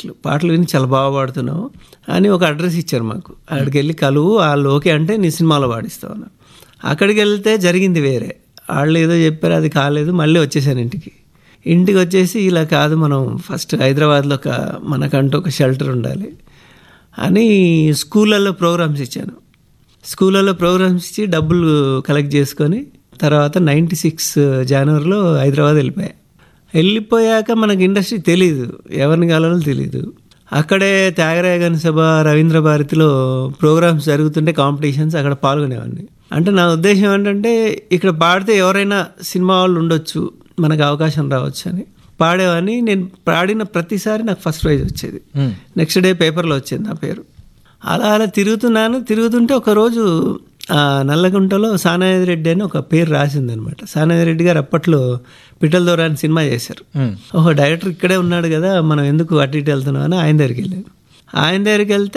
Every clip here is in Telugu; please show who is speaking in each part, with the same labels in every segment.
Speaker 1: రిక్వెస్ట్లు పాటలు విని చాలా బాగా పాడుతున్నావు అని ఒక అడ్రస్ ఇచ్చారు మాకు అక్కడికి వెళ్ళి కలువు వాళ్ళు ఓకే అంటే నీ సినిమాలో పాడిస్తావు అన్నారు అక్కడికి వెళ్తే జరిగింది వేరే వాళ్ళు ఏదో చెప్పారు అది కాలేదు మళ్ళీ వచ్చేసాను ఇంటికి ఇంటికి వచ్చేసి ఇలా కాదు మనం ఫస్ట్ హైదరాబాద్లో ఒక మనకంటూ ఒక షెల్టర్ ఉండాలి అని స్కూళ్ళల్లో ప్రోగ్రామ్స్ ఇచ్చాను స్కూళ్ళల్లో ప్రోగ్రామ్స్ ఇచ్చి డబ్బులు కలెక్ట్ చేసుకొని తర్వాత నైంటీ సిక్స్ జనవరిలో హైదరాబాద్ వెళ్ళిపోయా వెళ్ళిపోయాక మనకి ఇండస్ట్రీ తెలీదు ఎవరిని కావాలో తెలీదు అక్కడే త్యాగరాయగన్ సభ రవీంద్ర భారతిలో ప్రోగ్రామ్స్ జరుగుతుంటే కాంపిటీషన్స్ అక్కడ పాల్గొనేవాడిని అంటే నా ఉద్దేశం ఏంటంటే ఇక్కడ పాడితే ఎవరైనా సినిమా వాళ్ళు ఉండొచ్చు మనకు అవకాశం రావచ్చు అని పాడేవాడిని నేను పాడిన ప్రతిసారి నాకు ఫస్ట్ ప్రైజ్ వచ్చేది నెక్స్ట్ డే పేపర్లో వచ్చింది నా పేరు అలా అలా తిరుగుతున్నాను తిరుగుతుంటే ఒకరోజు ఆ నల్లగుంటలో సానాయి రెడ్డి అని ఒక పేరు రాసింది అనమాట సానాయి రెడ్డి గారు అప్పట్లో పిట్టల దొర అని సినిమా చేశారు ఓహో డైరెక్టర్ ఇక్కడే ఉన్నాడు కదా మనం ఎందుకు అటు ఇటు వెళ్తున్నాం అని ఆయన దగ్గరికి వెళ్ళాను ఆయన దగ్గరికి వెళ్తే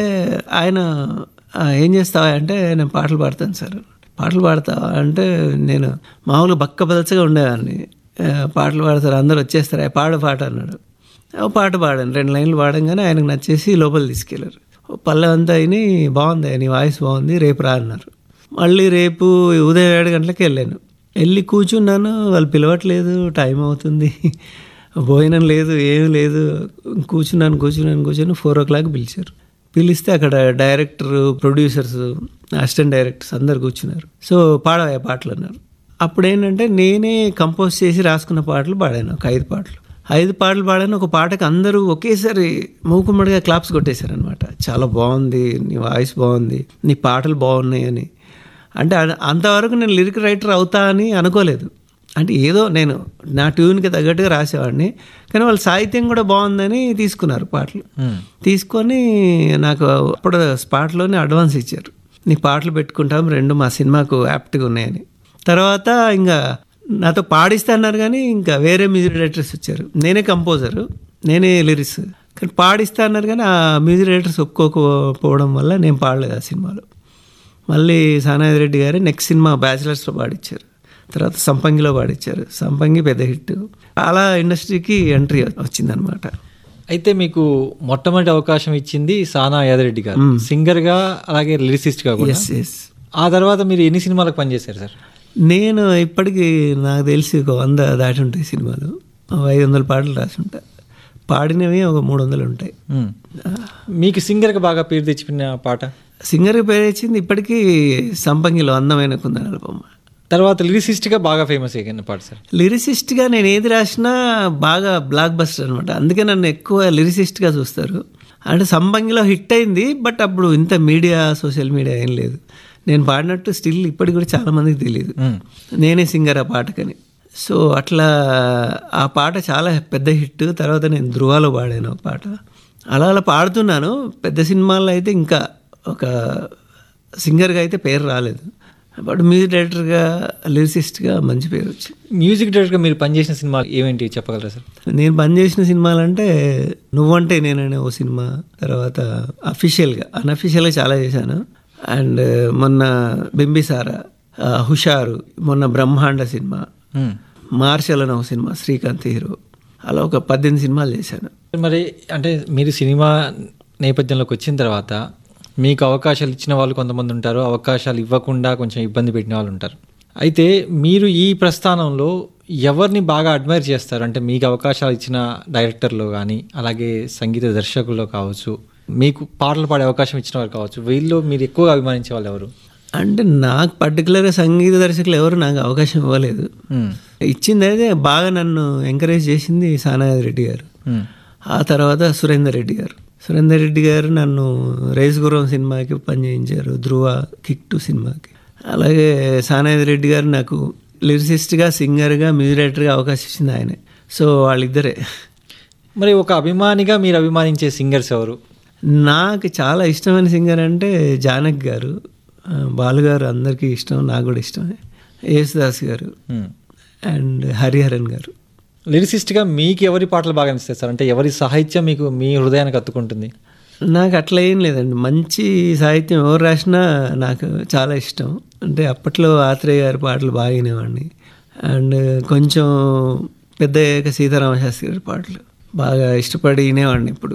Speaker 1: ఆయన "ఆ, ఏం చేస్తావా అంటే నేను పాటలు పాడతాను సార్ పాటలు పాడతావా అంటే నేను మామూలుగా బక్క బదచగా ఉండేవాడిని "ఆ, పాటలు పాడతారు అందరూ వచ్చేస్తారు "ఆ, పాడు పాట అన్నాడు ఓ పాట పాడాను రెండు లైన్లు పాడంగానే ఆయనకు నచ్చేసి లోపల తీసుకెళ్లారు ఓ పల్లె అంతా అయిని బాగుంది నీ వాయిస్ బాగుంది రేపు రా అన్నారు మళ్ళీ రేపు ఉదయం ఏడు గంటలకు వెళ్ళాను వెళ్ళి కూర్చున్నాను వాళ్ళు పిలవట్లేదు టైం అవుతుంది భోజనం లేదు ఏం లేదు కూర్చున్నాను కూర్చున్నాను కూర్చొని ఫోర్ ఓ క్లాక్ పిలిచారు పిలిస్తే అక్కడ డైరెక్టర్ ప్రొడ్యూసర్స్ అసిస్టెంట్ డైరెక్టర్స్ అందరు కూర్చున్నారు సో పాడవా పాటలు అన్నారు అప్పుడు ఏంటంటే నేనే కంపోజ్ చేసి రాసుకున్న పాటలు పాడాను ఒక ఐదు పాటలు ఐదు పాటలు పాడాను ఒక పాటకి అందరూ ఒకేసారి మూకుమ్మడిగా క్లాప్స్ కొట్టేశారనమాట చాలా బాగుంది నీ వాయిస్ బాగుంది నీ పాటలు బాగున్నాయి అని అంటే అ- అంతవరకు నేను లిరిక్ రైటర్ అవుతా అని అనుకోలేదు అంటే ఏదో నేను నా ట్యూన్కి తగ్గట్టుగా రాసేవాడిని కానీ వాళ్ళ సాహిత్యం కూడా బాగుందని తీసుకున్నారు పాటలు తీసుకొని నాకు అప్పుడు స్పాట్లోనే అడ్వాన్స్ ఇచ్చారు నీ పాటలు పెట్టుకుంటాం రెండు మా సినిమాకు యాప్ట్గా ఉన్నాయని తర్వాత ఇంకా నాతో పాడిస్తా అన్నారు కానీ ఇంకా వేరే మ్యూజిక్ డైరెక్టర్స్ వచ్చారు నేనే కంపోజరు నేనే లిరిక్స్ కానీ పాడిస్తా అన్నారు కానీ ఆ మ్యూజిక్ డైరెక్టర్స్ ఒప్పుకోకపోవడం వల్ల నేను పాడలేదు ఆ సినిమాలో మళ్ళీ సానాయి రెడ్డి గారు నెక్స్ట్ సినిమా బ్యాచిలర్స్లో పాడిచ్చారు తర్వాత సంపంగిలో పాడిచ్చారు సంపంగి పెద్ద హిట్ అలా ఇండస్ట్రీకి ఎంట్రీ వచ్చిందనమాట
Speaker 2: అయితే మీకు మొట్టమొదటి అవకాశం ఇచ్చింది సానా యాదరెడ్డి గారు సింగర్ గా అలాగే లిరిసిస్ట్ గా కూడా
Speaker 1: ఎస్ ఎస్
Speaker 2: ఆ తర్వాత మీరు ఎన్ని సినిమాలకు పనిచేశారు సార్
Speaker 1: నేను ఇప్పటికీ నాకు తెలిసి ఒక వంద దాటి ఉంటాయి సినిమాలు ఓ ఐదు వందల పాటలు రాసి ఉంటా పాడినవి ఒక మూడు వందలు ఉంటాయి
Speaker 2: మ్మ్. మీకు సింగర్ గా బాగా పేరు తెచ్చిపోయిన పాట
Speaker 1: సింగర్ పేరు వచ్చింది ఇప్పటికీ సంపంగిలో అందమైన కుందనాల బొమ్మ
Speaker 2: తర్వాత లిరిసిస్ట్ గా బాగా ఫేమస్ అయిన పాట సార్
Speaker 1: లిరిసిస్ట్గా నేను ఏది రాసినా బాగా బ్లాక్ బస్టర్ అనమాట అందుకే నన్ను ఎక్కువ లిరిసిస్ట్గా చూస్తారు అంటే సంబంగిలో హిట్ అయింది బట్ అప్పుడు ఇంత మీడియా సోషల్ మీడియా ఏం లేదు నేను పాడినట్టు స్టిల్ ఇప్పటికి కూడా చాలా మందికి తెలియదు
Speaker 2: మ్మ్.
Speaker 1: నేనే సింగర్ ఆ పాటకని సో అట్లా ఆ పాట చాలా పెద్ద హిట్ తర్వాత నేను ధృవాలో పాడాను ఒక పాట అలా అలా పాడుతున్నాను పెద్ద సినిమాల్లో అయితే ఇంకా ఒక సింగర్గా అయితే పేరు రాలేదు బట్ మ్యూజిక్ డైరెక్టర్గా లిరిసిస్ట్గా మంచి పేరు వచ్చింది
Speaker 2: మ్యూజిక్ డైరెక్టర్ గా మీరు పనిచేసిన సినిమా ఏమేంటి చెప్పగలరా సార్
Speaker 1: నేను పనిచేసిన సినిమాలంటే నువ్వంటే నేననే ఓ సినిమా తర్వాత అఫీషియల్గా అన్అఫీషియల్గా చాలా చేశాను అండ్ మొన్న బింబిసారా ఆ, హుషారు మొన్న బ్రహ్మాండ సినిమా
Speaker 2: మ్మ్.
Speaker 1: మార్షల్ అనే ఒక సినిమా శ్రీకాంత్ హీరో అలా ఒక పద్దెనిమిది సినిమాలు చేశాను
Speaker 2: మరి అంటే మీరు సినిమా నేపథ్యంలోకి వచ్చిన తర్వాత మీకు అవకాశాలు ఇచ్చిన వాళ్ళు కొంతమంది ఉంటారు అవకాశాలు ఇవ్వకుండా కొంచెం ఇబ్బంది పెట్టిన వాళ్ళు ఉంటారు అయితే మీరు ఈ ప్రస్థానంలో ఎవరిని బాగా అడ్మైర్ చేస్తారు అంటే మీకు అవకాశాలు ఇచ్చిన డైరెక్టర్లో కానీ అలాగే సంగీత దర్శకుల్లో కావచ్చు మీకు పాటలు పాడే అవకాశం ఇచ్చిన వారు కావచ్చు వీళ్ళు మీరు ఎక్కువగా అభిమానించే వాళ్ళు ఎవరు
Speaker 1: అంటే నాకు పర్టికులర్గా సంగీత దర్శకులు ఎవరు నాకు అవకాశం ఇవ్వలేదు
Speaker 2: మ్మ్.
Speaker 1: ఇచ్చింది అయితే బాగా నన్ను ఎంకరేజ్ చేసింది సానాయాద్ రెడ్డి గారు
Speaker 2: మ్మ్.
Speaker 1: ఆ తర్వాత సురేందర్ రెడ్డి గారు సురేందర్ రెడ్డి గారు నన్ను రేస్ గుర్రం సినిమాకి పనిచేయించారు ధ్రువ కిక్ టు సినిమాకి అలాగే సానాయద్ రెడ్డి గారు నాకు లిరిసిస్ట్గా సింగర్గా మ్యూజిక్ డైరెక్టర్గా అవకాశం ఇచ్చింది ఆయనే సో వాళ్ళిద్దరే
Speaker 2: మరి ఒక అభిమానిగా మీరు అభిమానించే సింగర్స్ ఎవరు
Speaker 1: నాకు చాలా ఇష్టమైన సింగర్ అంటే జానక్ గారు ఆ, బాలు గారు అందరికీ ఇష్టం నాకు కూడా ఇష్టమే యేసుదాస్ గారు
Speaker 2: మ్మ్.
Speaker 1: అండ్ హరిహరన్ గారు
Speaker 2: లిరిసిస్ట్గా మీకు ఎవరి పాటలు బాగా అనిపిస్తాయి సార్ అంటే ఎవరి సాహిత్యం మీకు మీ హృదయానికి అత్తుకుంటుంది
Speaker 1: నాకు అట్లా ఏం లేదండి మంచి సాహిత్యం ఎవరు రాసినా నాకు చాలా ఇష్టం అంటే అప్పట్లో ఆత్రేయ గారి పాటలు బాగా వినేవాడిని అండ్ కొంచెం పెద్ద అయ్యాక సీతారామ శాస్త్రి గారి పాటలు బాగా ఇష్టపడి వినేవాడిని ఇప్పుడు